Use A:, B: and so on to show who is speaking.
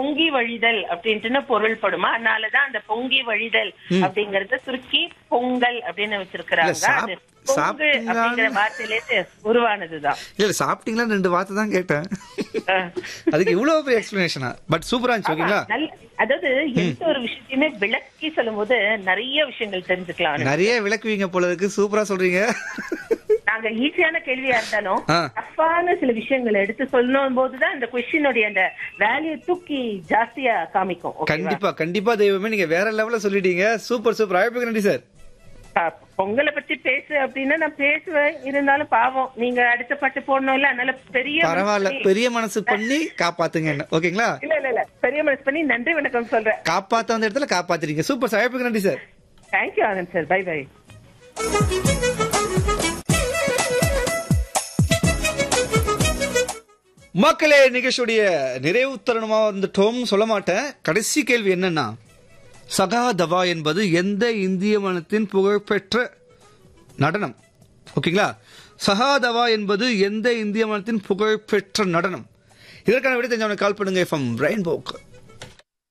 A: பொங்கி வழிதல் அப்படின்ட்டுன்னு பொருள்படுமா அதனாலதான் அந்த பொங்கி வழிதல் அப்படிங்கறத சுருக்கி பொங்கல் அப்படின்னு வச்சிருக்கிறாங்க
B: இல்ல, சாப்-
A: அது பொங்கு
B: சாப்பிட்டீங்களான்னு-
A: அப்படிங்கிற வார்த்தையிலேருந்து உருவானதுதான்
B: இல்ல இல்ல சாப்பிட்டீங்களா ரெண்டு வார்த்தை தான் கேட்டேன்
A: அஹ்.
B: அதுக்கு இவ்வளவு பெரிய எக்ஸ்பிளனேஷனா பட் சூப்பரா இருந்துச்சு ஓகேங்களா
A: நல்ல அதாவது எந்த ஒரு விஷயத்தையுமே விளக்கி சொல்லும் போது நிறைய விஷயங்கள் தெரிஞ்சுக்கலாம்
B: நிறைய விளக்குவீங்க போல இருக்கு சூப்பரா சொல்றீங்க
A: நாங்க ஈஸியான கேள்வியா இருந்தாலும்
B: ஆ.
A: டஃப்பான சில விஷயங்களை எடுத்து சொல்லும் போதுதான் இந்த கொஸ்டினுடைய அந்த வேல்யூ தூக்கி ஜாஸ்தியா காமிக்கும் ஓகேவா?
B: கண்டிப்பா கண்டிப்பா தெய்வமே நீங்க வேற லெவல்ல சொல்லிட்டீங்க சூப்பர் சூப்பர் அழைப்புக்கு நன்றி சார்
A: ப- பொங்கலை பத்தி பேசு அப்படின்னா நான் பேசுவேன் இருந்தாலும் பாவம் நீங்க அடுத்த பாட்டு போடணும்ல அதனால பெரிய மனசு
B: பரவாயில்ல
A: பண்ணி-
B: பெரிய மனசு பண்ணி காப்பாத்துங்க என்ன ஓகேங்களா
A: இல்ல இல்ல இல்ல பெரிய மனசு பண்ணி நன்றி வணக்கம் சொல்றேன்
B: காப்பாத்த வந்த இடத்துல காப்பாத்துறீங்க சூப்பர் சார் அழைப்புக்கு நன்றி sir
A: thank you Anand sir bye bye
B: மக்களே நிகழ்ச்சியுடைய நிறைவு தருணமா வந்துட்டோம் சொல்ல மாட்டேன் கடைசி கேள்வி என்னன்னா சகா தவா என்பது எந்த இந்திய மனத்தின் புகழ்பெற்ற நடனம் ஓகேங்களா சகாதவா என்பது எந்த இந்திய மனத்தின் புகழ்பெற்ற நடனம் இதற்கான விட தெரிஞ்சவனை கால் பண்ணுங்க எஃப்எம் ரெயின்போக்கு